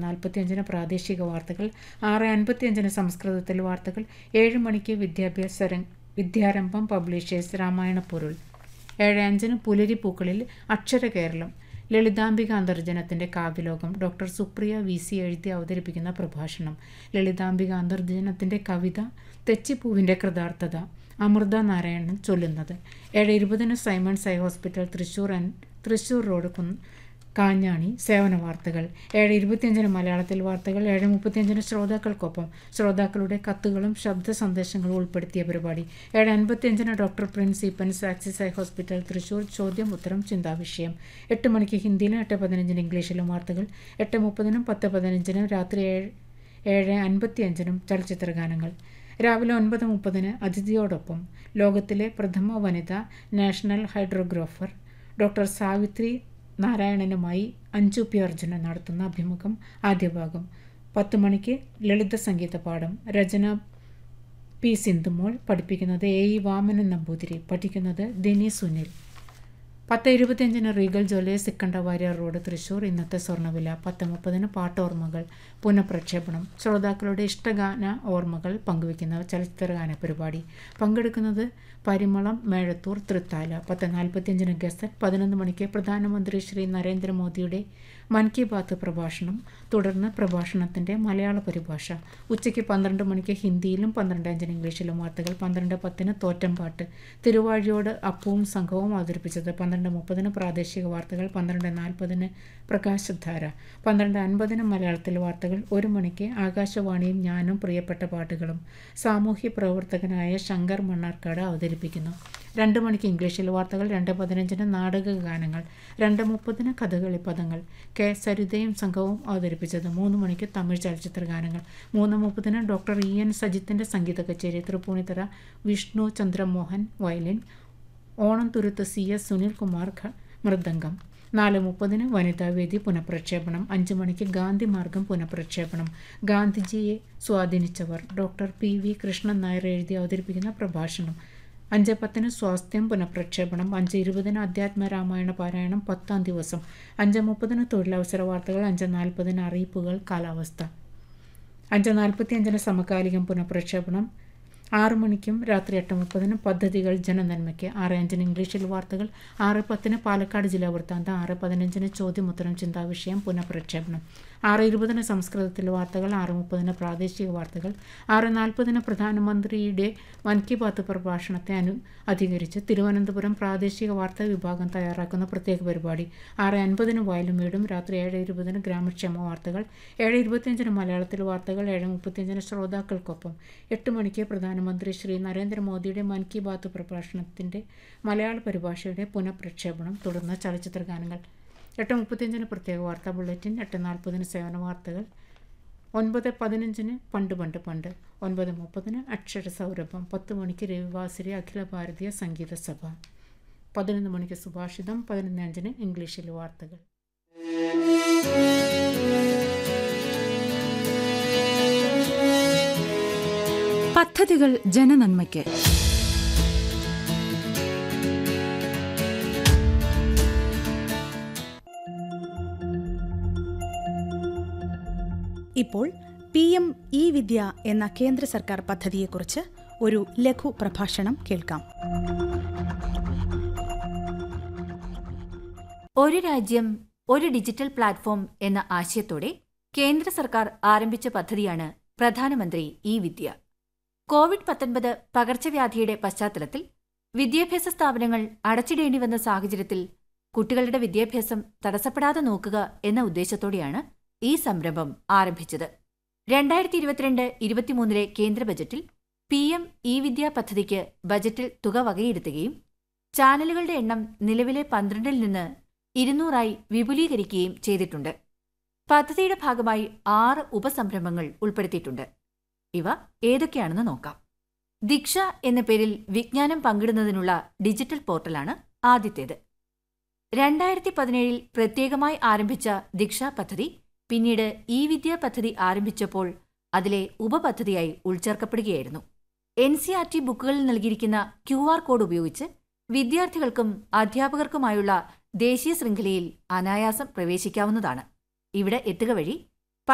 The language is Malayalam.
നാൽപ്പത്തിയഞ്ചിന് പ്രാദേശിക വാർത്തകൾ ആറ് അൻപത്തിയഞ്ചിന് സംസ്കൃതത്തിൽ വാർത്തകൾ ഏഴ് മണിക്ക് വിദ്യാഭ്യാസ രംഗ് വിദ്യാരംഭം പബ്ലിഷേഴ്സ് രാമായണ പൊരുൾ ഏഴ് അഞ്ചിന് പുലരിപ്പൂക്കളിൽ അക്ഷര കേരളം ലളിതാംബിക അന്തർജനത്തിൻ്റെ കാവ്യലോകം ഡോക്ടർ സുപ്രിയ വി സി എഴുതി അവതരിപ്പിക്കുന്ന പ്രഭാഷണം ലളിതാംബിക അന്തർജനത്തിൻ്റെ കവിത തെച്ചിപ്പൂവിൻ്റെ കൃതാർത്ഥത അമൃത നാരായണൻ ചൊല്ലുന്നത് ഏഴ് ഇരുപതിന് Simons eye hospital Thrissur and Thrissur road കുന്ന് കാഞ്ഞാണി സേവന വാർത്തകൾ ഏഴ് ഇരുപത്തിയഞ്ചിന് മലയാളത്തിൽ വാർത്തകൾ ഏഴ് മുപ്പത്തിയഞ്ചിന് ശ്രോതാക്കൾക്കൊപ്പം ശ്രോതാക്കളുടെ കത്തുകളും ശബ്ദ സന്ദേശങ്ങളും ഉൾപ്പെടുത്തിയ പരിപാടി ഏഴ് അൻപത്തിയഞ്ചിന് doctor prince Eapen's Axis eye hospital Thrissur ചോദ്യം ഉത്തരം ചിന്താവിഷയം എട്ട് മണിക്ക് ഹിന്ദിയിലും എട്ട് പതിനഞ്ചിന് ഇംഗ്ലീഷിലും വാർത്തകൾ എട്ട് മുപ്പതിനും പത്ത് പതിനഞ്ചിനും രാത്രി ഏഴ് ഏഴ് അൻപത്തിയഞ്ചിനും ചലച്ചിത്ര ഗാനങ്ങൾ രാവിലെ ഒൻപത് മുപ്പതിന് അതിഥിയോടൊപ്പം ലോകത്തിലെ പ്രഥമ വനിത നാഷണൽ ഹൈഡ്രോഗ്രാഫർ ഡോക്ടർ സാവിത്രി നാരായണനുമായി അഞ്ചു പി അർജുനൻ നടത്തുന്ന അഭിമുഖം ആദ്യ ഭാഗം പത്ത് മണിക്ക് ലളിത സംഗീത പാഠം രചന പി സിന്ധുമോൾ പഠിപ്പിക്കുന്നത് എ ഇ വാമനൻ നമ്പൂതിരി പഠിക്കുന്നത് ദിനി സുനിൽ പത്ത് ഇരുപത്തിയഞ്ചിന് റീഗൽ ജ്വല്ലേഴ്സ് സിക്കണ്ട വാര്യർ റോഡ് തൃശ്ശൂർ ഇന്നത്തെ സ്വർണ്ണവില പത്ത് മുപ്പതിന് പാട്ടോർമ്മകൾ പുനഃപ്രക്ഷേപണം ശ്രോതാക്കളുടെ ഇഷ്ടഗാന ഓർമ്മകൾ പങ്കുവയ്ക്കുന്ന ചലച്ചിത്രഗാന പരിപാടി പങ്കെടുക്കുന്നത് പരിമളം മേഴത്തൂർ തൃത്താല പത്ത് നാൽപ്പത്തിയഞ്ചിന് ഗസറ്റ് പതിനൊന്ന് മണിക്ക് പ്രധാനമന്ത്രി ശ്രീ നരേന്ദ്രമോദിയുടെ മൻ കി ബാത്ത് പ്രഭാഷണം തുടർന്ന് പ്രഭാഷണത്തിൻ്റെ മലയാള പരിഭാഷ ഉച്ചയ്ക്ക് പന്ത്രണ്ട് മണിക്ക് ഹിന്ദിയിലും പന്ത്രണ്ട് അഞ്ചിന് ഇംഗ്ലീഷിലും വാർത്തകൾ പന്ത്രണ്ട് പത്തിന് തോറ്റംപാട്ട് തിരുവാഴിയോട് അപ്പവും സംഘവും അവതരിപ്പിച്ചത് പന്ത്രണ്ട് മുപ്പതിന് പ്രാദേശിക വാർത്തകൾ പന്ത്രണ്ട് നാൽപ്പതിന് പ്രകാശധാര പന്ത്രണ്ട് അൻപതിന് മലയാളത്തിൽ വാർത്തകൾ ഒരു മണിക്ക് ആകാശവാണിയും ഞാനും പ്രിയപ്പെട്ട പാട്ടുകളും സാമൂഹ്യ പ്രവർത്തകനായ ശങ്കർ മണ്ണാർക്കാട് അവതരിപ്പിക്കുന്നു രണ്ട് മണിക്ക് ഇംഗ്ലീഷിൽ വാർത്തകൾ രണ്ട് പതിനഞ്ചിന് നാടക ഗാനങ്ങൾ രണ്ട് മുപ്പതിന് കഥകളി പദങ്ങൾ കെ സരിതയും സംഘവും അവതരിപ്പിച്ചത് മൂന്ന് മണിക്ക് തമിഴ് ചലച്ചിത്ര ഗാനങ്ങൾ മൂന്ന് മുപ്പതിന് ഡോക്ടർ ഇ എൻ സജിത്തിൻ്റെ സംഗീത കച്ചേരി Tripunithura Vishnu Chandramohan violin Onamthuruthu C S Sunilkumar മൃദംഗം നാല് മുപ്പതിന് വനിതാവേദി പുനഃപ്രക്ഷേപണം അഞ്ച് മണിക്ക് ഗാന്ധി മാർഗം പുനഃപ്രക്ഷേപണം ഗാന്ധിജിയെ സ്വാധീനിച്ചവർ doctor P V Krishnan Nair എഴുതി അവതരിപ്പിക്കുന്ന പ്രഭാഷണം അഞ്ച് പത്തിന് സ്വാസ്ഥ്യം പുനഃപ്രക്ഷേപണം അഞ്ച് ഇരുപതിന് അധ്യാത്മ രാമായണ പാരായണം പത്താം ദിവസം അഞ്ച് മുപ്പതിന് തൊഴിലവസര വാർത്തകൾ അഞ്ച് നാൽപ്പതിന് അറിയിപ്പുകൾ കാലാവസ്ഥ അഞ്ച് നാൽപ്പത്തിയഞ്ചിന് സമകാലികം പുനഃപ്രക്ഷേപണം ആറ് മണിക്കും രാത്രി എട്ട് മുപ്പതിനും പദ്ധതികൾ ജനനന്മയ്ക്ക് ആറ് അഞ്ചിന് ഇംഗ്ലീഷിൽ വാർത്തകൾ ആറ് പത്തിന് പാലക്കാട് ജില്ലാ വൃത്താന്തം ആറ് പതിനഞ്ചിന് ചോദ്യമുത്തരം ചിന്താവിഷയം പുനഃപ്രക്ഷേപണം ആറ് ഇരുപതിന് സംസ്കൃതത്തിൽ വാർത്തകൾ ആറ് മുപ്പതിന് പ്രാദേശിക വാർത്തകൾ ആറ് നാൽപ്പതിന് പ്രധാനമന്ത്രിയുടെ മൻ കി ബാത്ത് പ്രഭാഷണത്തെ അനു അധികരിച്ച് തിരുവനന്തപുരം പ്രാദേശിക വാർത്താ വിഭാഗം തയ്യാറാക്കുന്ന പ്രത്യേക പരിപാടി ആറ് അൻപതിന് വയലും വീടും രാത്രി ഏഴ് ഇരുപതിന് ഗ്രാമക്ഷേമ വാർത്തകൾ ഏഴ് ഇരുപത്തിയഞ്ചിന് മലയാളത്തിൽ വാർത്തകൾ ഏഴ് മുപ്പത്തിയഞ്ചിന് ശ്രോതാക്കൾക്കൊപ്പം എട്ട് മണിക്ക് പ്രധാനമന്ത്രി ശ്രീ നരേന്ദ്രമോദിയുടെ മൻ കി ബാത്ത് പ്രഭാഷണത്തിൻ്റെ മലയാള പരിഭാഷയുടെ പുനഃപ്രക്ഷേപണം തുടർന്ന് ചലച്ചിത്ര ഗാനങ്ങൾ എട്ട് മുപ്പത്തിയഞ്ചിന് പ്രത്യേക വാർത്താ ബുള്ളറ്റിൻ എട്ട് നാൽപ്പതിന് സേവന വാർത്തകൾ ഒൻപത് പതിനഞ്ചിന് പണ്ട് പണ്ട് പണ്ട് ഒൻപത് മുപ്പതിന് അക്ഷര സൗരഭം പത്ത് മണിക്ക് രവിവാസരി അഖില ഭാരതീയ സംഗീത സഭ പതിനൊന്ന് മണിക്ക് സുഭാഷിതം പതിനൊന്ന് അഞ്ചിന് ഇംഗ്ലീഷിൽ വാർത്തകൾ പദ്ധതികൾ ജനനന്മയ്ക്ക് ഇപ്പോൾ പി എം ഇ വിദ്യ എന്ന കേന്ദ്ര സർക്കാർ പദ്ധതിയെക്കുറിച്ച് ഒരു ലഘു പ്രഭാഷണം കേൾക്കാം ഒരു രാജ്യം ഒരു ഡിജിറ്റൽ പ്ലാറ്റ്ഫോം എന്ന ആശയത്തോടെ കേന്ദ്ര സർക്കാർ ആരംഭിച്ച പദ്ധതിയാണ് പ്രധാനമന്ത്രി ഇ വിദ്യ കോവിഡ് പത്തൊൻപത് പകർച്ചവ്യാധിയുടെ പശ്ചാത്തലത്തിൽ വിദ്യാഭ്യാസ സ്ഥാപനങ്ങൾ അടച്ചിടേണ്ടി വന്ന സാഹചര്യത്തിൽ കുട്ടികളുടെ വിദ്യാഭ്യാസം തടസ്സപ്പെടാതെ നോക്കുക എന്ന ഉദ്ദേശത്തോടെയാണ് ഈ സംരംഭം ആരംഭിച്ചത് രണ്ടായിരത്തി ഇരുപത്തിരണ്ട് ഇരുപത്തിമൂന്നിലെ കേന്ദ്ര ബജറ്റിൽ പി എം ഇ വിദ്യ പദ്ധതിക്ക് ബജറ്റിൽ തുക വകയിരുത്തുകയും ചാനലുകളുടെ എണ്ണം നിലവിലെ പന്ത്രണ്ടിൽ നിന്ന് ഇരുന്നൂറായി വിപുലീകരിക്കുകയും ചെയ്തിട്ടുണ്ട് പദ്ധതിയുടെ ഭാഗമായി ആറ് ഉപസംരംഭങ്ങൾ ഉൾപ്പെടുത്തിയിട്ടുണ്ട് ഇവ ഏതൊക്കെയാണെന്ന് നോക്കാം ദീക്ഷ എന്ന പേരിൽ വിജ്ഞാനം പങ്കിടുന്നതിനുള്ള ഡിജിറ്റൽ പോർട്ടലാണ് ആദ്യത്തേത് രണ്ടായിരത്തി പതിനേഴിൽ പ്രത്യേകമായി ആരംഭിച്ച ദീക്ഷ പദ്ധതി പിന്നീട് ഇ വിദ്യ പദ്ധതി ആരംഭിച്ചപ്പോൾ അതിലെ ഉപപദ്ധതിയായി ഉൾച്ചേർക്കപ്പെടുകയായിരുന്നു എൻ സി ആർ ടി ബുക്കുകളിൽ നൽകിയിരിക്കുന്ന ക്യു ആർ കോഡ് ഉപയോഗിച്ച് വിദ്യാർത്ഥികൾക്കും അധ്യാപകർക്കുമായുള്ള ദേശീയ ശൃംഖലയിൽ അനായാസം പ്രവേശിക്കാവുന്നതാണ് ഇവിടെ എത്തുക വഴി